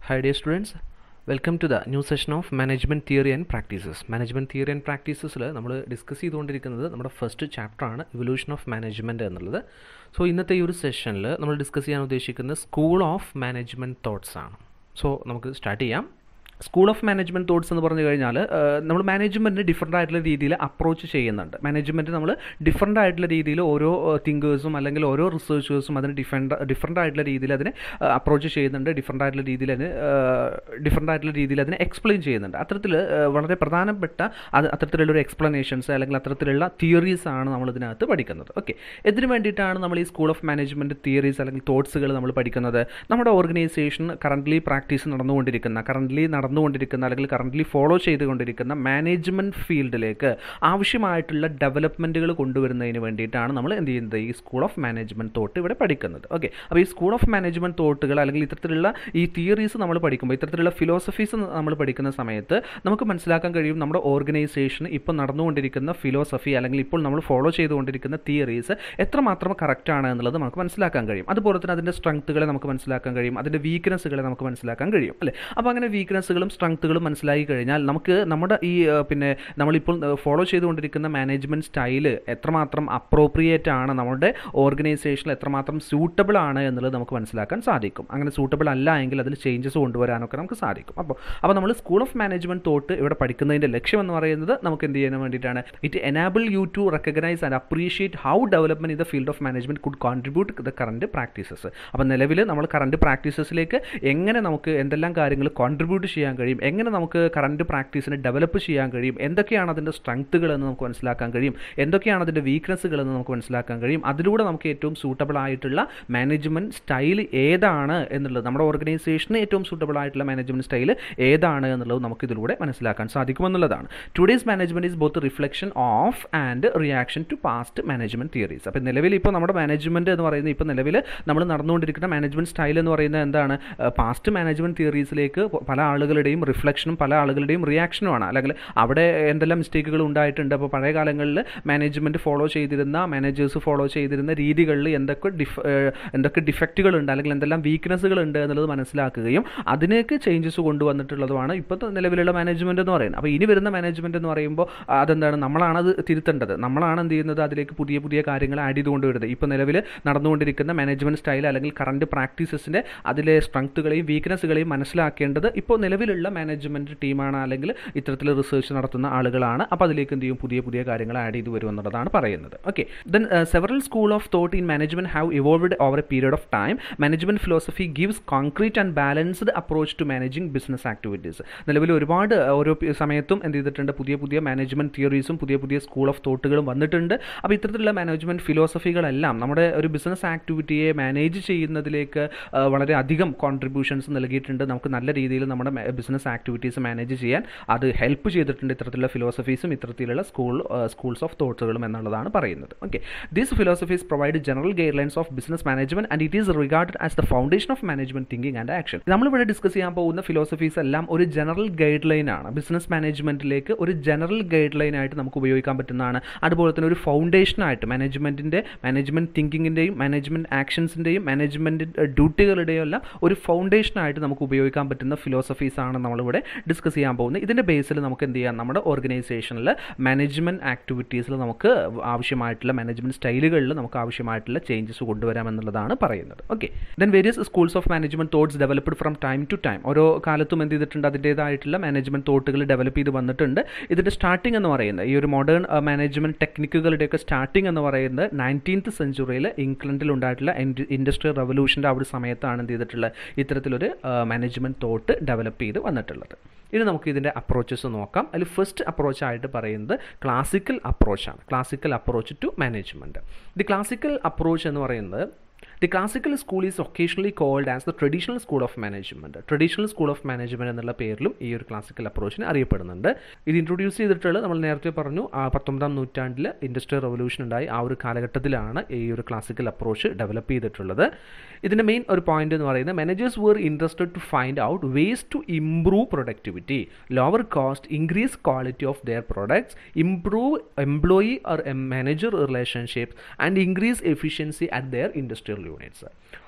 Hi dear students, welcome to the new session of management theory and practices management theory and പ്രാക്ടീസസിൽ നമ്മൾ discuss ചെയ്തുകൊണ്ടിരിക്കുന്നത് നമ്മുടെ first ചാപ്റ്ററാണ് evolution of management എന്നുള്ളത് so ഇന്നത്തെ ഈ ഒരു സെഷനിൽ നമ്മൾ ഡിസ്കസ് ചെയ്യാൻ ഉദ്ദേശിക്കുന്നത് സ്കൂൾ ഓഫ് മാനേജ്മെൻറ്റ് തോട്ട്സ് ആണ് സോ നമുക്ക് സ്റ്റാർട്ട് ചെയ്യാം സ്കൂൾ ഓഫ് മാനേജ്മെൻറ്റ് തോട്ട്സ് എന്ന് പറഞ്ഞു കഴിഞ്ഞാൽ നമ്മൾ മാനേജ്മെൻറ്റിന് ഡിഫറെൻ്റ് ആയിട്ടുള്ള രീതിയിൽ അപ്രോച്ച് ചെയ്യുന്നുണ്ട് മാനേജ്മെൻറ്റ് നമ്മൾ ഡിഫറെൻ്റ് ആയിട്ടുള്ള രീതിയിൽ ഓരോ തിങ്കേഴ്സും അല്ലെങ്കിൽ ഓരോ റിസർച്ചേഴ്സും അതിന് ഡിഫറെൻ്റ് ഡിഫറെൻ്റ് ആയിട്ടുള്ള രീതിയിൽ അതിനെ അപ്രോച്ച് ചെയ്യുന്നുണ്ട് ഡിഫറെൻ്റ് ആയിട്ടുള്ള രീതിയിൽ അതിന് ഡിഫറെൻ്റ് ആയിട്ടുള്ള രീതിയിൽ അതിനെ എക്സ്പ്ലെയിൻ ചെയ്യുന്നുണ്ട് അത്തരത്തിൽ വളരെ പ്രധാനപ്പെട്ട അത് അത്തരത്തിലുള്ള ഒരു എക്സ്പ്ലനേഷൻസ് അല്ലെങ്കിൽ അത്തരത്തിലുള്ള തിയറീസ് ആണ് നമ്മൾ ഇതിനകത്ത് പഠിക്കുന്നത് ഓക്കെ ഇതിന് വേണ്ടിയിട്ടാണ് നമ്മൾ ഈ സ്കൂൾ ഓഫ് മാനേജ്മെൻറ്റ് തിയറീസ് അല്ലെങ്കിൽ തോട്ട്സുകൾ നമ്മൾ പഠിക്കുന്നത് നമ്മുടെ ഓർഗനൈസേഷൻ കറൻ്റ്ലി പ്രാക്ടീസ് നടന്നുകൊണ്ടിരിക്കുന്ന കറൻ്റ്ലി നടന്നുകൊണ്ടിരിക്കുന്ന അല്ലെങ്കിൽ കറൻ്റ്ലി ഫോളോ ചെയ്തുകൊണ്ടിരിക്കുന്ന മാനേജ്മെൻറ്റ് ഫീൽഡിലേക്ക് ആവശ്യമായിട്ടുള്ള ഡെവലപ്മെൻറ്റുകൾ കൊണ്ടുവരുന്നതിന് വേണ്ടിയിട്ടാണ് നമ്മൾ എന്ത് ചെയ്യുന്നത് ഈ സ്കൂൾ ഓഫ് മാനേജ്മെൻറ്റ് തോട്ട് ഇവിടെ പഠിക്കുന്നത് ഓക്കെ അപ്പോൾ ഈ സ്കൂൾ ഓഫ് മാനേജ്മെൻറ്റ് തോട്ടുകൾ അല്ലെങ്കിൽ ഇത്തരത്തിലുള്ള ഈ തിയറീസ് നമ്മൾ പഠിക്കുമ്പോൾ ഇത്തരത്തിലുള്ള ഫിലോസഫീസ് നമ്മൾ പഠിക്കുന്ന സമയത്ത് നമുക്ക് മനസ്സിലാക്കാൻ കഴിയും നമ്മുടെ ഓർഗനൈസേഷൻ ഇപ്പോൾ നടന്നുകൊണ്ടിരിക്കുന്ന ഫിലോസഫി അല്ലെങ്കിൽ ഇപ്പോൾ നമ്മൾ ഫോളോ ചെയ്തുകൊണ്ടിരിക്കുന്ന തിയറീസ് എത്രമാത്രം കറക്റ്റ് ആണ് എന്നുള്ളത് നമുക്ക് മനസ്സിലാക്കാൻ കഴിയും അതുപോലെ തന്നെ അതിൻ്റെ സ്ട്രെങ്ത്തുകളെ നമുക്ക് മനസ്സിലാക്കാൻ കഴിയും അതിൻ്റെ വീക്ക്നെസ്സുകളെ നമുക്ക് മനസ്സിലാക്കാൻ കഴിയും അല്ലേ അപ്പോൾ അങ്ങനെ വീക്ക്നെസ്സുകളും സ്ട്രെങ്ത്തുകളും മനസ്സിലാക്കി കഴിഞ്ഞാൽ നമുക്ക് നമ്മുടെ ഈ പിന്നെ നമ്മളിപ്പോൾ ഫോളോ ചെയ്തുകൊണ്ടിരിക്കുന്ന മാനേജ്മെൻറ്റ് സ്റ്റൈല് എത്രമാത്രം അപ്രോപ്രിയേറ്റ് ആണ് നമ്മുടെ ഓർഗനൈസേഷനിൽ എത്രമാത്രം സ്യൂട്ടബിൾ ആണ് എന്നുള്ളത് നമുക്ക് മനസ്സിലാക്കാൻ സാധിക്കും അങ്ങനെ സൂട്ടബിൾ അല്ല എങ്കിൽ അതിൽ ചേഞ്ചസ് കൊണ്ടുവരാനൊക്കെ നമുക്ക് സാധിക്കും അപ്പോൾ അപ്പോൾ നമ്മൾ സ്കൂൾ ഓഫ് മാനേജ്മെൻറ്റ് തോട്ട് ഇവിടെ പഠിക്കുന്നതിൻ്റെ ലക്ഷ്യം എന്ന് പറയുന്നത് നമുക്ക് എന്ത് ചെയ്യാൻ വേണ്ടിയിട്ടാണ് it enable you to recognise and appreciate how development in the field of management could contribute the current practices അപ്പോൾ നിലവിൽ നമ്മൾ കറണ്ട് പ്രാക്ടീസസിലേക്ക് എങ്ങനെ നമുക്ക് എന്തെല്ലാം കാര്യങ്ങൾ കോൺട്രിബ്യൂട്ട് ചെയ്യാൻ കഴിയും എങ്ങനെ നമുക്ക് കറണ്ട് പ്രാക്ടീസിനെ ഡെവലപ്പ് ചെയ്യാൻ കഴിയും എന്തൊക്കെയാണ് അതിൻ്റെ സ്ട്രെങ്ത്തുകൾ എന്ന് നമുക്ക് മനസ്സിലാക്കാൻ കഴിയും എന്തൊക്കെയാണ് അതിൻ്റെ വീക്ക്നെസ്സുകൾ എന്ന് നമുക്ക് മനസ്സിലാക്കാൻ കഴിയും അതിലൂടെ നമുക്ക് ഏറ്റവും സൂട്ടബിൾ ആയിട്ടുള്ള മാനേജ്മെൻറ്റ് സ്റ്റൈൽ ഏതാണ് എന്നുള്ളത് നമ്മുടെ ഓർഗനൈസേഷന് ഏറ്റവും സൂട്ടബിൾ ആയിട്ടുള്ള മാനേജ്മെൻറ്റ് സ്റ്റൈൽ ഏതാണ് എന്നുള്ളത് നമുക്ക് ഇതിലൂടെ മനസ്സിലാക്കാൻ സാധിക്കുമെന്നുള്ളതാണ് today's management is both reflection of and reaction to past management theories അപ്പോൾ നിലവിൽ ഇപ്പോൾ നമ്മുടെ മാനേജ്മെൻറ്റ് എന്ന് പറയുന്നത് ഇപ്പോൾ നിലവിൽ നമ്മൾ നടന്നുകൊണ്ടിരിക്കുന്ന മാനേജ്മെൻറ്റ് സ്റ്റൈൽ എന്ന് പറയുന്നത് എന്താണ് പാസ്റ്റ് മാനേജ്മെൻറ്റ് തിയറീസിലേക്ക് പല ആളുകളുടെയും റിഫ്ലക്ഷനും പല ആളുകളുടെയും റിയാക്ഷനുമാണ് അല്ലെങ്കിൽ അവിടെ എന്തെല്ലാം മിസ്റ്റേക്കുകൾ ഉണ്ടായിട്ടുണ്ട് അപ്പോൾ പഴയ കാലങ്ങളിൽ മാനേജ്മെൻറ്റ് ഫോളോ ചെയ്തിരുന്ന മാനേജേഴ്സ് ഫോളോ ചെയ്തിരുന്ന രീതികളിൽ എന്തൊക്കെ ഡിഫ് എന്തൊക്കെ ഡിഫക്റ്റുകൾ ഉണ്ട് അല്ലെങ്കിൽ എന്തെല്ലാം വീക്ക്നെസ്സുകൾ ഉണ്ട് എന്നുള്ളത് മനസ്സിലാക്കുകയും അതിനേക്ക് ചേഞ്ചസ് കൊണ്ടുവന്നിട്ടുള്ളതുമാണ് ഇപ്പോഴത്തെ നിലവിലുള്ള മാനേജ്മെൻറ്റ് എന്ന് പറയുന്നത് അപ്പോൾ ഇനി വരുന്ന മാനേജ്മെൻറ്റ് എന്ന് പറയുമ്പോൾ അതെന്താണ് നമ്മളാണ് അത് തിരുത്തേണ്ടത് നമ്മളാണ് എന്ത് ചെയ്യുന്നത് അതിലേക്ക് പുതിയ പുതിയ കാര്യങ്ങൾ ആഡ് ചെയ്തുകൊണ്ട് വരുന്നത് ഇപ്പോൾ നിലവിൽ നടന്നുകൊണ്ടിരിക്കുന്ന മാനേജ്മെൻറ്റ് സ്റ്റൈൽ അല്ലെങ്കിൽ കറണ്ട് പ്രാക്ടീസസിൻ്റെ അതിലെ സ്ട്രെങ്ത്തുകളെയും വീക്ക്നെസ്സുകളെയും മനസ്സിലാക്കേണ്ടത് ഇപ്പോൾ നിലവിലുള്ള മാനേജ്മെൻറ്റ് ടീമാണ് അല്ലെങ്കിൽ ഇത്തരത്തിൽ റിസർച്ച് നടത്തുന്ന ആളുകളാണ് അപ്പോൾ അതിലേക്ക് എന്ത് ചെയ്യും പുതിയ പുതിയ കാര്യങ്ങൾ ആഡ് ചെയ്ത് വരും എന്നുള്ളതാണ് പറയുന്നത് okay then several school of thought in management have evolved over a period of time management philosophy gives concrete and balanced approach to managing business activities നിലവിൽ ഒരുപാട് ഓരോ സമയത്തും എന്ത് ചെയ്തിട്ടുണ്ട് പുതിയ പുതിയ മാനേജ്മെൻറ്റ് തിയറീസും പുതിയ പുതിയ സ്കൂൾ ഓഫ് തോട്ടുകളും വന്നിട്ടുണ്ട് അപ്പോൾ ഇത്തരത്തിലുള്ള മാനേജ്മെൻറ്റ് ഫിലോസഫികളെല്ലാം നമ്മുടെ ഒരു ബിസിനസ് ആക്ടിവിറ്റിയെ മാനേജ് ചെയ്യുന്നതിലേക്ക് വളരെ അധികം കോൺട്രിബ്യൂഷൻസ് നൽകിയിട്ടുണ്ട് നമുക്ക് നല്ല രീതിയിൽ നമ്മുടെ ബിസിനസ് ആക്ടിവിറ്റീസ് മാനേജ് ചെയ്യാൻ അത് ഹെൽപ്പ് ചെയ്തിട്ടുണ്ട് ഇത്തരത്തിലുള്ള ഫിലോസഫീസും ഇത്തരത്തിലുള്ള സ്കൂൾ സ്കൂൾസ് ഓഫ് തോട്ട്സുകളും എന്നുള്ളതാണ് പറയുന്നത് okay these philosophies provide general guidelines of business management and it is regarded as the foundation of management thinking and action നമ്മളിവിടെ ഡിസ്കസ് ചെയ്യാൻ പോകുന്ന ഫിലോസഫീസ് എല്ലാം ഒരു ജനറൽ ഗൈഡ് ലൈൻ ആണ് ബിസിനസ് മാനേജ്മെന്റിലേക്ക് ഒരു ജനറൽ ഗൈഡ് ലൈൻ ആയിട്ട് നമുക്ക് ഉപയോഗിക്കാൻ പറ്റുന്നതാണ് അതുപോലെ തന്നെ ഒരു ഫൗണ്ടേഷൻ ആയിട്ട് മാനേജ്മെന്റിന്റെ മാനേജ്മെന്റ് തിങ്കിങ്ങിന്റെയും മാനേജ്മെന്റ് ആക്ഷൻസിന്റെയും മാനേജ്മെന്റ് ഡ്യൂട്ടികളുടെയും എല്ലാം ഒരു ഫൗണ്ടേഷൻ ആയിട്ട് നമുക്ക് ഉപയോഗിക്കാൻ പറ്റുന്ന ഫിലോസഫീസ് ആണ് നമ്മളിവിടെ ഡിസ്കസ് ചെയ്യാൻ പോകുന്നത് ഇതിൻ്റെ ബേസിൽ നമുക്ക് എന്ത് ചെയ്യാം നമ്മുടെ ഓർഗനൈസേഷനിൽ മാനേജ്മെൻറ്റ് ആക്ടിവിറ്റീസിൽ നമുക്ക് ആവശ്യമായിട്ടുള്ള മാനേജ്മെൻറ്റ് സ്റ്റൈലുകളിൽ നമുക്ക് ആവശ്യമായിട്ടുള്ള ചേഞ്ചസ് കൊണ്ടുവരാം എന്നുള്ളതാണ് പറയുന്നത് okay then various schools of management thoughts developed from time to time ഓരോ കാലത്തും എന്ത് ചെയ്തിട്ടുണ്ട് അതിൻ്റേതായിട്ടുള്ള മാനേജ്മെൻറ്റ് തോട്ടുകൾ ഡെവലപ്പ് ചെയ്ത് വന്നിട്ടുണ്ട് ഇതിൻ്റെ സ്റ്റാർട്ടിംഗ് എന്ന് പറയുന്നത് ഈ ഒരു മോഡേൺ മാനേജ്മെൻറ്റ് ടെക്നിക്കുകളുടെയൊക്കെ സ്റ്റാർട്ടിംഗ് എന്ന് പറയുന്നത് നയൻറ്റീൻത്ത് സെഞ്ചുറിയിൽ ഇംഗ്ലണ്ടിൽ ഉണ്ടായിട്ടുള്ള ഇൻഡസ്ട്രിയൽ റവല്യൂഷൻ്റെ ആ ഒരു സമയത്താണ് എന്ത് ചെയ്തിട്ടുള്ളത് ഇത്തരത്തിലൊരു മാനേജ്മെൻറ്റ് തോട്ട് ഡെവലപ്പ് ചെയ്ത് വന്നിട്ടുള്ളത് ഇനി നമുക്ക് ഇതിൻ്റെ അപ്രോച്ചസ് നോക്കാം അതിൽ ഫസ്റ്റ് അപ്രോച്ച് ആയിട്ട് പറയുന്നത് ക്ലാസിക്കൽ അപ്രോച്ചാണ് classical approach to management the classical approach എന്ന് പറയുന്നത് the classical school is occasionally called as the traditional school of management traditional school of management എന്നുള്ള പേരിലും ഈ ഒരു ക്ലാസിക്കൽ അപ്രോച്ചിന് അറിയപ്പെടുന്നുണ്ട് ഇത് ഇൻട്രൊഡ്യൂസ് ചെയ്തിട്ടുള്ളത് നമ്മൾ നേരത്തെ പറഞ്ഞു പത്തൊമ്പതാം നൂറ്റാണ്ടിൽ ഇൻഡസ്ട്രിയൽ റവല്യൂഷൻ ഉണ്ടായി ആ ഒരു കാലഘട്ടത്തിലാണ് ഈ ഒരു ക്ലാസിക്കൽ അപ്രോച്ച് ഡെവലപ്പ് ചെയ്തിട്ടുള്ളത് ഇതിൻ്റെ മെയിൻ ഒരു പോയിന്റ് എന്ന് പറയുന്നത് managers were interested to find out ways to improve productivity lower cost increase quality of their products improve employee or manager relationships and increase efficiency at their industrial units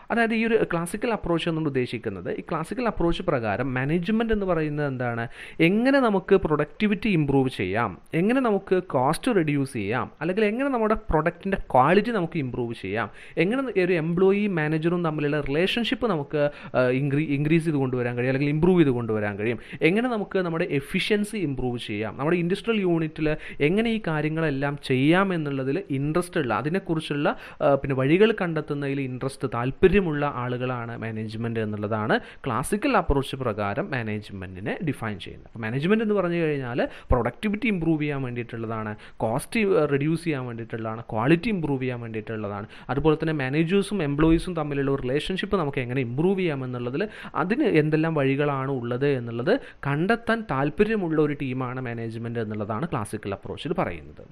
അതായത് ഈ ഒരു classical approach നമ്മൾ ഉദ്ദേശിക്കുന്നത് ഈ classical approach പ്രകാരം management എന്ന് പറയുന്നത് എന്താണ് എങ്ങനെ നമുക്ക് പ്രൊഡക്ടിവിറ്റി ഇമ്പ്രൂവ് ചെയ്യാം എങ്ങനെ നമുക്ക് കോസ്റ്റ് റെഡ്യൂസ് ചെയ്യാം അല്ലെങ്കിൽ എങ്ങനെ നമ്മുടെ പ്രൊഡക്റ്റിൻ്റെ ക്വാളിറ്റി നമുക്ക് ഇമ്പ്രൂവ് ചെയ്യാം എങ്ങനെ ഒരു എംപ്ലോയി മാനേജറും തമ്മിലുള്ള റിലേഷൻഷിപ്പ് നമുക്ക് ഇൻക്രീ ഇൻക്രീസ് ചെയ്ത് കൊണ്ടുവരാൻ കഴിയും അല്ലെങ്കിൽ ഇമ്പ്രൂവ് ചെയ്ത് കൊണ്ടുവരാൻ കഴിയും എങ്ങനെ നമുക്ക് നമ്മുടെ എഫിഷ്യൻസി ഇമ്പ്രൂവ് ചെയ്യാം നമ്മുടെ ഇൻഡസ്ട്രിയൽ യൂണിറ്റിൽ എങ്ങനെ ഈ കാര്യങ്ങളെല്ലാം ചെയ്യാം എന്നുള്ളതിൽ ഇൻട്രസ്റ്റ് ഉള്ള അതിനെക്കുറിച്ചുള്ള പിന്നെ വഴികൾ കണ്ടെത്തുന്നതിൽ ഇൻട്രസ്റ്റ് താല്പര്യമുള്ള ആളുകളാണ് മാനേജ്മെൻറ്റ് എന്നുള്ളതാണ് ക്ലാസിക്കൽ അപ്രോച്ച് പ്രകാരം മാനേജ്മെൻറ്റിനെ ഡിഫൈൻ ചെയ്യുന്നത് അപ്പോൾ മാനേജ്മെൻറ്റ് എന്ന് പറഞ്ഞു കഴിഞ്ഞാൽ പ്രൊഡക്ടിവിറ്റി ഇമ്പ്രൂവ് ചെയ്യാൻ വേണ്ടിയിട്ടുള്ളതാണ് കോസ്റ്റ് റിഡ്യൂസ് ചെയ്യാൻ വേണ്ടിയിട്ടുള്ളതാണ് ക്വാളിറ്റി ഇമ്പ്രൂവ് ചെയ്യാൻ വേണ്ടിയിട്ടുള്ളതാണ് അതുപോലെ തന്നെ മാനേജേഴ്സും എംപ്ലോയീസും തമ്മിലുള്ള റിലേഷൻഷിപ്പ് നമുക്ക് എങ്ങനെ ഇമ്പ്രൂവ് ചെയ്യാം എന്നുള്ളതിൽ അതിന് എന്തെല്ലാം വഴികളാണ് ഉള്ളത് എന്നുള്ളത് കണ്ടെത്താൻ താല്പര്യമുള്ള ഒരു ടീമാണ് മാനേജ്മെൻറ്റ് എന്നുള്ളതാണ് ക്ലാസിക്കൽ അപ്രോച്ചിൽ പറയുന്നത്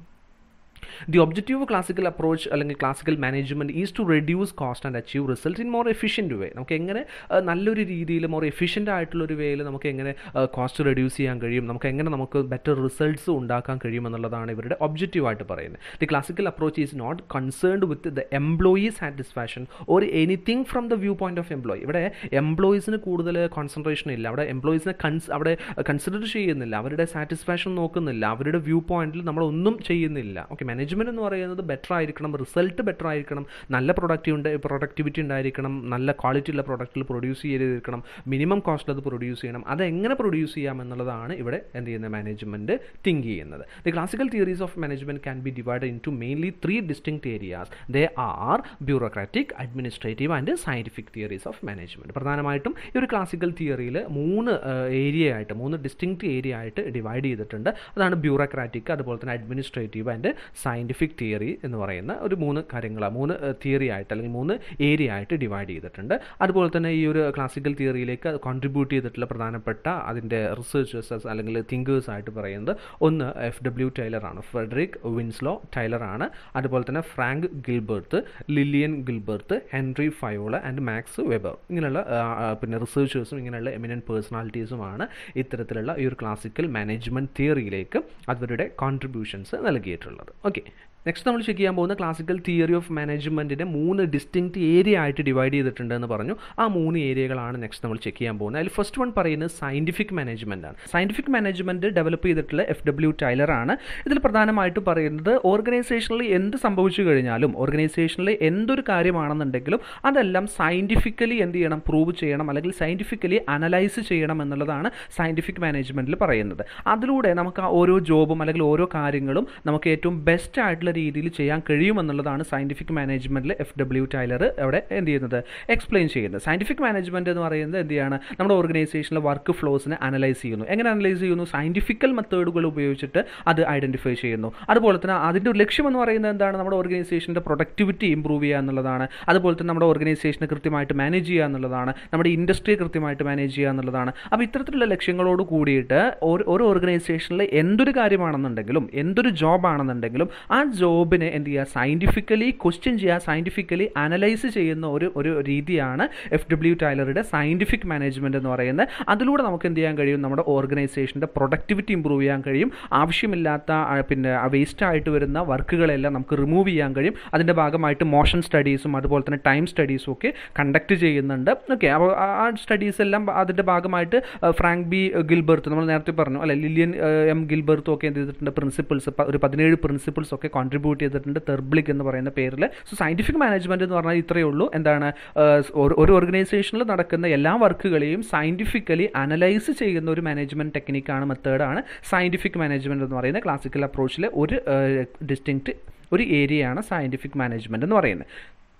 the objective of classical approach അല്ലെങ്കിൽ classical management is to reduce cost and achieve result in more efficient way നമുക്ക് എങ്ങനെ നല്ലൊരു രീതിയിൽ മോർ എഫിഷ്യൻ്റ് ആയിട്ടുള്ളൊരു വേയിൽ നമുക്ക് എങ്ങനെ കോസ്റ്റ് റെഡ്യൂസ് ചെയ്യാൻ കഴിയും നമുക്ക് എങ്ങനെ നമുക്ക് ബെറ്റർ റിസൾട്ട്സ് ഉണ്ടാക്കാൻ കഴിയും എന്നുള്ളതാണ് ഇവരുടെ ഒബ്ജക്റ്റീവായിട്ട് പറയുന്നത് the classical approach is not concerned with the employee satisfaction or anything from the view point of employee ഇവിടെ എംപ്ലോയീസിന് കൂടുതൽ കോൺസെൻട്രേഷൻ ഇല്ല അവിടെ എംപ്ലോയീസിനെ കൺസ് അവിടെ കൺസിഡർ ചെയ്യുന്നില്ല അവരുടെ സാറ്റിസ്ഫാക്ഷൻ നോക്കുന്നില്ല അവരുടെ വ്യൂ പോയിന്റിൽ നമ്മളൊന്നും ചെയ്യുന്നില്ല ഓക്കെ മാനേജ്മെൻറ്റ് എന്ന് പറയുന്നത് ബെറ്റർ ആയിരിക്കണം റിസൾട്ട് ബെറ്റർ ആയിരിക്കണം നല്ല പ്രൊഡക്റ്റ് ഉണ്ട് പ്രൊഡക്ടിവിറ്റി ഉണ്ടായിരിക്കണം നല്ല ക്വാളിറ്റി ഉള്ള പ്രൊഡക്റ്റിൽ പ്രൊഡ്യൂസ് ചെയ്തിരിക്കണം മിനിമം കോസ്റ്റിൽ അത് പ്രൊഡ്യൂസ് ചെയ്യണം അതെങ്ങനെ പ്രൊഡ്യൂസ് ചെയ്യാം എന്നുള്ളതാണ് ഇവിടെ എന്ത് ചെയ്യുന്ന മാനേജ്മെൻറ്റ് തിങ്ക് ചെയ്യുന്നത് the classical theories of management can be divide into mainly three distinct areas they are bureaucratic administrative and scientific theories of management പ്രധാനമായിട്ടും ഈ ഒരു ക്ലാസിക്കൽ തിയറിയിൽ മൂന്ന് ഏരിയ ആയിട്ട് മൂന്ന് ഡിസ്റ്റിങ്ക്റ്റ് ഏരിയ ആയിട്ട് ഡിവൈഡ് ചെയ്തിട്ടുണ്ട് അതാണ് ബ്യൂറോക്രാറ്റിക് അതുപോലെ തന്നെ അഡ്മിനിസ്ട്രേറ്റീവ് ആൻഡ് സയൻറ്റിഫിക് തിയറി എന്ന് പറയുന്ന ഒരു മൂന്ന് കാര്യങ്ങളാണ് മൂന്ന് തിയറി ആയിട്ട് അല്ലെങ്കിൽ മൂന്ന് ഏരിയ ആയിട്ട് ഡിവൈഡ് ചെയ്തിട്ടുണ്ട് അതുപോലെ തന്നെ ഈ ഒരു ക്ലാസിക്കൽ തിയറിയിലേക്ക് കോൺട്രിബ്യൂട്ട് ചെയ്തിട്ടുള്ള പ്രധാനപ്പെട്ട അതിൻ്റെ റിസർച്ചേഴ്സ് അല്ലെങ്കിൽ തിങ്കേഴ്സ് ആയിട്ട് പറയുന്നത് ഒന്ന് എഫ് ഡബ്ല്യു ടൈലറാണ് ഫ്രെഡറിക് വിൻസ്ലോ ടൈലറാണ് അതുപോലെ തന്നെ Frank Gilbreth Lillian Gilbreth Henri Fayol and Max Weber ഇങ്ങനെയുള്ള പിന്നെ റിസർച്ചേഴ്സും ഇങ്ങനെയുള്ള എമിനൻറ്റ് പേഴ്സണാലിറ്റീസുമാണ് ഇത്തരത്തിലുള്ള ഈ ഒരു ക്ലാസിക്കൽ മാനേജ്മെൻറ്റ് തിയറിയിലേക്ക് അവരുടെ കോൺട്രിബ്യൂഷൻസ് നൽകിയിട്ടുള്ളത് ഓക്കെ നെക്സ്റ്റ് നമ്മൾ ചെക്ക് ചെയ്യാൻ പോകുന്ന ക്ലാസിക്കൽ തിയറി ഓഫ് മാനേജ്മെൻറ്റിനെ മൂന്ന് ഡിസ്റ്റിങ്ക്റ്റ് ഏരിയ ആയിട്ട് ഡിവൈഡ് ചെയ്തിട്ടുണ്ട് എന്ന് പറഞ്ഞു ആ മൂന്ന് ഏരിയകളാണ് നെക്സ്റ്റ് നമ്മൾ ചെക്ക് ചെയ്യാൻ പോകുന്നത് അതിൽ ഫസ്റ്റ് വൺ പറയുന്നത് സയൻറ്റിഫിക് മാനേജ്മെൻ്റ് ആണ് സയൻറ്റിഫിക് മാനേജ്മെൻറ്റ് ഡെവലപ്പ് ചെയ്തിട്ടുള്ള എഫ് ഡബ്ല്യു ടൈലർ ആണ് ഇതിൽ പ്രധാനമായിട്ട് പറയുന്നത് ഓർഗനൈസേഷനിൽ എന്ത് സംഭവിച്ചു കഴിഞ്ഞാലും ഓർഗനൈസേഷനിൽ എന്തൊരു കാര്യമാണെന്നുണ്ടെങ്കിലും അതെല്ലാം സയൻറ്റിഫിക്കലി എന്ത് ചെയ്യണം പ്രൂവ് ചെയ്യണം അല്ലെങ്കിൽ സയൻറ്റിഫിക്കലി അനലൈസ് ചെയ്യണം എന്നുള്ളതാണ് സയൻറ്റിഫിക് മാനേജ്മെൻറ്റിൽ പറയുന്നത് അതിലൂടെ നമുക്ക് ആ ഓരോ ജോബും അല്ലെങ്കിൽ ഓരോ കാര്യങ്ങളും നമുക്ക് ഏറ്റവും ബെസ്റ്റ് ആയിട്ടുള്ള രീതിയിൽ ചെയ്യാൻ കഴിയുമെന്നുള്ളതാണ് സയൻറ്റിഫിക് മാനേജ്മെൻറ്റിൽ എഫ് ഡബ്ല്യു ടൈലർ അവിടെ എന്ത് ചെയ്യുന്നത് എക്സ്പ്ലെയിൻ ചെയ്യുന്നത് സയൻറ്റിഫിക് മാനേജ്മെൻറ്റ് എന്ന് പറയുന്നത് എന്ത് ചെയ്യാണ് നമ്മുടെ ഓർഗനൈസേഷനിലെ വർക്ക് ഫ്ലോസിനെ അനലൈസ് ചെയ്യുന്നു എങ്ങനെ അനലൈസ് ചെയ്യുന്നു സയൻറ്റിഫിക്കൽ മെത്തേഡുകൾ ഉപയോഗിച്ചിട്ട് അത് ഐഡൻറ്റിഫൈ ചെയ്യുന്നു അതുപോലെ തന്നെ അതിൻ്റെ ഒരു ലക്ഷ്യം എന്ന് പറയുന്നത് എന്താണ് നമ്മുടെ ഓർഗനൈസേഷൻ്റെ പ്രൊഡക്ടിവിറ്റി ഇമ്പ്രൂവ് ചെയ്യുക എന്നുള്ളതാണ് അതുപോലെ തന്നെ നമ്മുടെ ഓർഗനൈസേഷനെ കൃത്യമായിട്ട് മാനേജ് ചെയ്യുക എന്നുള്ളതാണ് നമ്മുടെ ഇൻഡസ്ട്രിയെ കൃത്യമായിട്ട് മാനേജ് ചെയ്യുക എന്നുള്ളതാണ് അപ്പോൾ ഇത്തരത്തിലുള്ള ലക്ഷ്യങ്ങളോട് കൂടിയിട്ട് ഒരു ഓർഗനൈസേഷനിൽ എന്തൊരു കാര്യമാണെന്നുണ്ടെങ്കിലും എന്തൊരു ജോബ് ആണെന്നുണ്ടെങ്കിലും ആ ജോബിനെ എന്ത് ചെയ്യുക സയൻറ്റിഫിക്കലി ക്വസ്റ്റ്യൻ ചെയ്യുക സയൻറ്റിഫിക്കലി അനലൈസ് ചെയ്യുന്ന ഒരു ഒരു രീതിയാണ് എഫ് ഡബ്ല്യു ടൈലറുടെ സയൻറ്റിഫിക് മാനേജ്മെൻറ്റ് എന്ന് പറയുന്നത് അതിലൂടെ നമുക്ക് എന്ത് ചെയ്യാൻ കഴിയും നമ്മുടെ ഓർഗനൈസേഷൻ്റെ പ്രൊഡക്ടിവിറ്റി ഇമ്പ്രൂവ് ചെയ്യാൻ കഴിയും ആവശ്യമില്ലാത്ത പിന്നെ വേസ്റ്റ് ആയിട്ട് വരുന്ന വർക്കുകളെല്ലാം നമുക്ക് റിമൂവ് ചെയ്യാൻ കഴിയും അതിൻ്റെ ഭാഗമായിട്ട് മോഷൻ സ്റ്റഡീസും അതുപോലെ തന്നെ ടൈം സ്റ്റഡീസും ഒക്കെ കണ്ടക്ട് ചെയ്യുന്നുണ്ട് ഓക്കെ അപ്പോൾ ആ സ്റ്റഡീസ് എല്ലാം അതിൻ്റെ ഭാഗമായിട്ട് ഫ്രാങ്ക് ബി ഗിൽബർത്ത് നമ്മൾ നേരത്തെ പറഞ്ഞു അല്ലെ ലില്യൻ എം ഗിൽബർത്തും ഒക്കെ എന്ത് ചെയ്തിട്ടുണ്ട് പ്രിൻസിപ്പിൾസ് ഒരു പതിനേഴ് പ്രിൻസിപ്പിൾസ് ഒക്കെ കോൺട്രിബ്യൂട്ട് ചെയ്തിട്ടുണ്ട് തെർബ്ലിക് എന്ന് പറയുന്ന പേരിൽ സോ സയൻറ്റിഫിക് മാനേജ്മെൻറ്റ് എന്ന് പറഞ്ഞാൽ ഇത്രയേ ഉള്ളൂ എന്താണ് ഒരു ഓർഗനൈസേഷനിൽ നടക്കുന്ന എല്ലാ വർക്കുകളെയും സയൻറ്റിഫിക്കലി അനലൈസ് ചെയ്യുന്ന ഒരു മാനേജ്മെൻറ്റ് ടെക്നിക്കാണ് മെത്തേഡാണ് സയൻറ്റിഫിക് മാനേജ്മെൻറ്റ് എന്ന് പറയുന്നത് ക്ലാസിക്കൽ അപ്രോച്ചിലെ ഒരു ഡിസ്റ്റിങ്ക്റ്റ് ഒരു ഏരിയയാണ് സയൻറ്റിഫിക് മാനേജ്മെൻറ്റ് എന്ന് പറയുന്നത്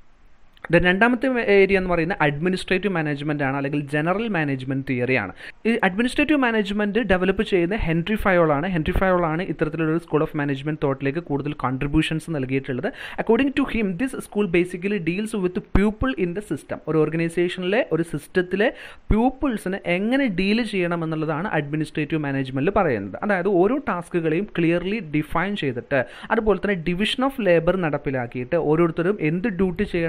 ദെൻ രണ്ടാമത്തെ ഏരിയ എന്ന് പറയുന്നത് അഡ്മിനിസ്ട്രേറ്റീവ് മാനേജ്മെൻ്റ് ആണ് അല്ലെങ്കിൽ ജനറൽ മാനേജ്മെൻറ്റ് തിയറിയാണ് ഈ അഡ്മിനിസ്ട്രേറ്റീവ് മാനേജ്മെൻറ്റ് ഡെവലപ്പ് ചെയ്യുന്ന ഹെൻറി ഫയോളാണ് ഹെൻറി ഫയോളാണ് ഇത്തരത്തിലൊരു സ്കൂൾ ഓഫ് മാനേജ്മെൻറ്റ് തോട്ടിലേക്ക് കൂടുതൽ കോൺട്രിബ്യൂഷൻസ് നൽകിയിട്ടുള്ളത് according to him this school basically deals with people in the system ഒരു ഓർഗനൈസേഷനിലെ ഒരു സിസ്റ്റത്തിലെ പീപ്പിൾസിനെ എങ്ങനെ ഡീൽ ചെയ്യണം എന്നുള്ളതാണ് അഡ്മിനിസ്ട്രേറ്റീവ് മാനേജ്മെൻറ്റിൽ പറയുന്നത് അതായത് ഓരോ ടാസ്കുകളെയും ക്ലിയർലി ഡിഫൈൻ ചെയ്തിട്ട് അതുപോലെ തന്നെ ഡിവിഷൻ ഓഫ് ലേബർ നടപ്പിലാക്കിയിട്ട് ഓരോരുത്തരും എന്ത് ഡ്യൂട്ടി ചെയ്യണം എന്നുള്ളത്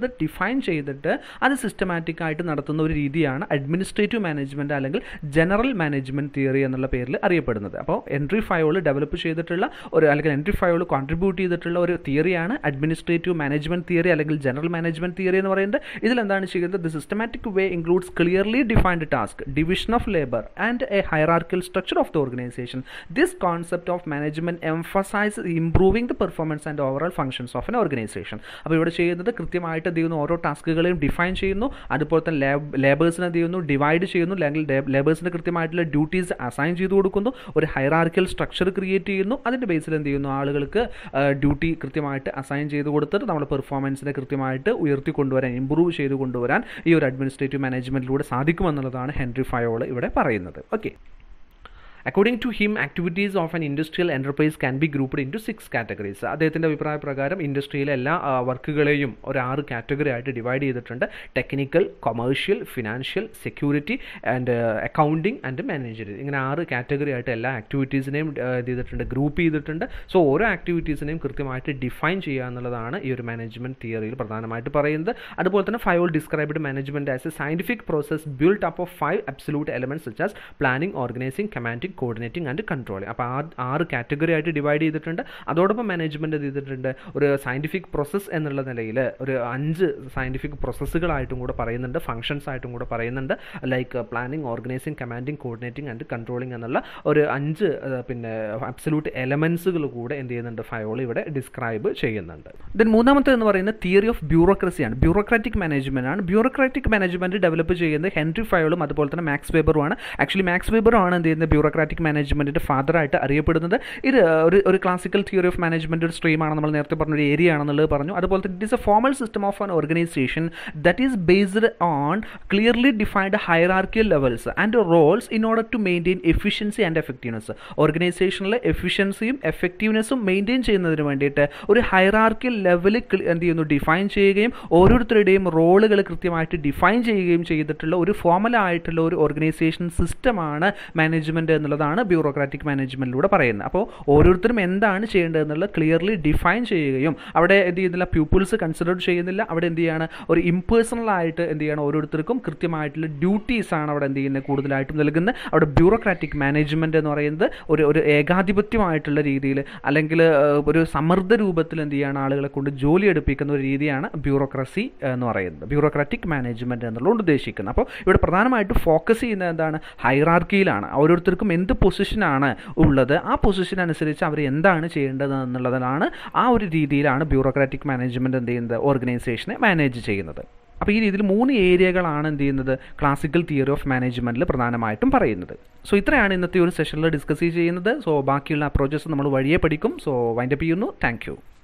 ഡിഫൈൻ ചെയ്തിട്ട് അത് സിസ്റ്റമാറ്റിക് ആയിട്ട് നടത്തുന്ന ഒരു രീതിയാണ് അഡ്മിനിസ്ട്രേറ്റീവ് മാനേജ്മെൻറ്റ് അല്ലെങ്കിൽ ജനറൽ മാനേജ്മെൻറ്റ് തിയറി എന്നുള്ള പേരിൽ അറിയപ്പെടുന്നത് അപ്പോൾ എൻട്രി ഫയോൾ ഡെവലപ്പ് ചെയ്തിട്ടുള്ള ഒരു അല്ലെങ്കിൽ എൻട്രി ഫയോൾ കോൺട്രിബ്യൂട്ട് ചെയ്തിട്ടുള്ള ഒരു തിയറിയാണ് അഡ്മിനിസ്ട്രേറ്റീവ് മാനേജ്മെൻറ്റ് തിയറി അല്ലെങ്കിൽ ജനറൽ മാനേജ്മെൻറ്റ് തിയറി എന്ന് പറയുന്നത് ഇതിലെന്താണ് ചെയ്യുന്നത് the systematic way includes clearly defined task division of labour and a hierarchical structure of the organisation this concept of management emphasise improving the performance and overall functions of an organisation അപ്പോൾ ഇവിടെ ചെയ്യുന്നത് കൃത്യമായിട്ട് എന്ത് ചെയ്യുന്നു ഓരോ ടാസ്കുകളെയും define ചെയ്യുന്നു അതുപോലെ തന്നെ ലേബ് ലേബേഴ്സിനെ എന്ത് ചെയ്യുന്നു ഡിവൈഡ് ചെയ്യുന്നു അല്ലെങ്കിൽ ലേബേഴ്സിന് കൃത്യമായിട്ടുള്ള ഡ്യൂട്ടീസ് അസൈൻ ചെയ്ത് കൊടുക്കുന്നു ഒരു ഹൈറാർക്കൽ സ്ട്രക്ചർ ക്രിയേറ്റ് ചെയ്യുന്നു അതിൻ്റെ ബേസിൽ എന്ത് ചെയ്യുന്നു ആളുകൾക്ക് ഡ്യൂട്ടി കൃത്യമായിട്ട് അസൈൻ ചെയ്ത് കൊടുത്തിട്ട് നമ്മുടെ പെർഫോമൻസിനെ കൃത്യമായിട്ട് ഉയർത്തി കൊണ്ടുവരാൻ ഇമ്പ്രൂവ് ചെയ്ത് കൊണ്ടുവരാൻ ഈ ഒരു അഡ്മിനിസ്ട്രേറ്റീവ് മാനേജ്മെൻറ്റിലൂടെ സാധിക്കുമെന്നുള്ളതാണ് ഹെൻറി ഫയോൾ ഇവിടെ പറയുന്നത് okay according to him activities of an industrial enterprise can be grouped into six categories അദ്ദേഹത്തിൻ്റെ അഭിപ്രായ പ്രകാരം ഇൻഡസ്ട്രിയിലെ എല്ലാ വർക്കുകളെയും ഒരു ആറ് കാറ്റഗറി ആയിട്ട് ഡിവൈഡ് ചെയ്തിട്ടുണ്ട് technical commercial financial security and accounting and managerial ഇങ്ങനെ ആറ് കാറ്റഗറി ആയിട്ട് എല്ലാ ആക്ടിവിറ്റീസിനെയും ഇത് ചെയ്തിട്ടുണ്ട് ഗ്രൂപ്പ് ചെയ്തിട്ടുണ്ട് സോ ഓരോ ആക്ടിവിറ്റീസിനെയും കൃത്യമായിട്ട് ഡിഫൈൻ ചെയ്യുക എന്നുള്ളതാണ് ഈ ഒരു മാനേജ്മെൻറ്റ് തിയറിയിൽ പ്രധാനമായിട്ട് പറയുന്നത് അതുപോലെ തന്നെ Fayol described management as a scientific process build up of five absolute elements such as planning organising commanding coordinating and controlling അപ്പോൾ ആ ആറ് കാറ്റഗറി ആയിട്ട് ഡിവൈഡ് ചെയ്തിട്ടുണ്ട് അതോടൊപ്പം മാനേജ്മെൻറ്റ് ചെയ്തിട്ടുണ്ട് ഒരു സയൻറ്റിഫിക് പ്രോസസ്സ് എന്നുള്ള നിലയിൽ ഒരു അഞ്ച് സയൻറ്റിഫിക് പ്രോസസ്സുകളായിട്ടും കൂടെ പറയുന്നുണ്ട് ഫങ്ഷൻസ് ആയിട്ടും കൂടെ പറയുന്നുണ്ട് like planning organising commanding coordinating and controlling എന്നുള്ള ഒരു അഞ്ച് പിന്നെ അബ്സലൂട്ട് എലമെൻസുകൾ കൂടെ എന്ത് ചെയ്യുന്നുണ്ട് ഫയോൾ ഇവിടെ ഡിസ്ക്രൈബ് ചെയ്യുന്നുണ്ട് ദെൻ മൂന്നാമത്തെ എന്ന് പറയുന്നത് തിയറി ഓഫ് ബ്യൂറോക്രസിയാണ് ബ്യൂറോക്രാറ്റിക് മാനേജ്മെൻറ്റ് ആണ് ബ്യൂറോക്രാറ്റിക് മാനേജ്മെൻറ്റ് ഡെവലപ്പ് ചെയ്യുന്നത് ഹെൻറി ഫയോളും അതുപോലെ തന്നെ മാക്സ് വെബറുമാണ് ആക്ച്വലി മാക്സ് വെബറാണ് എന്ത് ചെയ്യുന്നത് ബ്യൂറോക്രാറ്റിക് മാനേജ്മെൻറ്റിൻ്റെ ഫാദറായിട്ട് അറിയപ്പെടുന്നത് ഇത് ഒരു ഒരു ക്ലാസിക്കൽ തിയറി ഓഫ് മാനേജ്മെൻറ്റ് ഒരു സ്ട്രീമാണ് നമ്മൾ നേരത്തെ പറഞ്ഞ ഒരു ഏരിയ ആണെന്നുള്ളത് പറഞ്ഞു അതുപോലെ തന്നെ it is a formal system of an organisation that is based on clearly defined hierarchical levels and roles in order to maintain efficiency and effectiveness ഓർഗനൈസേഷനിലെ എഫിഷ്യൻസിയും എഫക്റ്റീവ്നെസ്സും മെയിൻറ്റെയിൻ ചെയ്യുന്നതിന് വേണ്ടിയിട്ട് ഒരു ഹൈറാർക്കിയൽ ലെവലിൽ എന്ത് ചെയ്യുന്നു ഡിഫൈൻ ചെയ്യുകയും ഓരോരുത്തരുടെയും റോളുകൾ കൃത്യമായിട്ട് ഡിഫൈൻ ചെയ്യുകയും ചെയ്തിട്ടുള്ള ഒരു ഫോമലായിട്ടുള്ള ഒരു ഓർഗനൈസേഷൻ സിസ്റ്റമാണ് മാനേജ്മെൻറ്റ് എന്നുള്ളതാണ് ബ്യൂറോക്രാറ്റിക് മാനേജ്മെൻറ്റിലൂടെ പറയുന്നത് അപ്പോൾ ഓരോരുത്തരും എന്താണ് ചെയ്യേണ്ടത് എന്നുള്ളത് ക്ലിയർലി ഡിഫൈൻ ചെയ്യുകയും അവിടെ എന്ത് ചെയ്യുന്നില്ല പ്യൂപ്പിൾസ് കൺസിഡർ ചെയ്യുന്നില്ല അവിടെ എന്ത് ചെയ്യാണ് ഒരു ഇംപേഴ്സണൽ ആയിട്ട് എന്ത് ചെയ്യണം ഓരോരുത്തർക്കും കൃത്യമായിട്ടുള്ള ഡ്യൂട്ടീസ് ആണ് അവിടെ എന്ത് ചെയ്യുന്നത് കൂടുതലായിട്ടും നൽകുന്നത് അവിടെ ബ്യൂറോക്രാറ്റിക് മാനേജ്മെൻറ്റ് എന്ന് പറയുന്നത് ഒരു ഒരു ഏകാധിപത്യമായിട്ടുള്ള രീതിയിൽ അല്ലെങ്കിൽ ഒരു സമ്മർദ്ദ രൂപത്തിൽ എന്ത് ചെയ്യാണ് ആളുകളെ കൊണ്ട് ജോലി എടുപ്പിക്കുന്ന ഒരു രീതിയാണ് ബ്യൂറോക്രസി എന്ന് പറയുന്നത് ബ്യൂറോക്രാറ്റിക് മാനേജ്മെൻറ്റ് എന്നുള്ളത് ഉദ്ദേശിക്കുന്നത് അപ്പോൾ ഇവിടെ പ്രധാനമായിട്ട് ഫോക്കസ് ചെയ്യുന്നത് എന്താണ് ഹൈറാർക്കിയിലാണ് ഓരോരുത്തർക്കും എന്ത് പൊസിഷനാണ് ഉള്ളത് ആ പൊസിഷൻ അനുസരിച്ച് അവർ എന്താണ് ചെയ്യേണ്ടത് എന്നുള്ളതിലാണ് ആ ഒരു രീതിയിലാണ് ബ്യൂറോക്രാറ്റിക് മാനേജ്മെൻറ്റ് എന്ത് ചെയ്യുന്നത് ഓർഗനൈസേഷനെ മാനേജ് ചെയ്യുന്നത് അപ്പോൾ ഈ രീതിയിൽ മൂന്ന് ഏരിയകളാണ് എന്ത് ചെയ്യുന്നത് ക്ലാസിക്കൽ തിയറി ഓഫ് മാനേജ്മെൻറ്റിൽ പ്രധാനമായിട്ടും പറയുന്നത് സോ ഇത്രയാണ് ഇന്നത്തെ ഒരു സെഷനിൽ ഡിസ്കസ് ചെയ്യുന്നത് സോ ബാക്കിയുള്ള അപ്രോച്ചസ് നമ്മൾ വഴിയെ പഠിക്കും സോ വൈൻഡപ്പ് ചെയ്യുന്നു താങ്ക്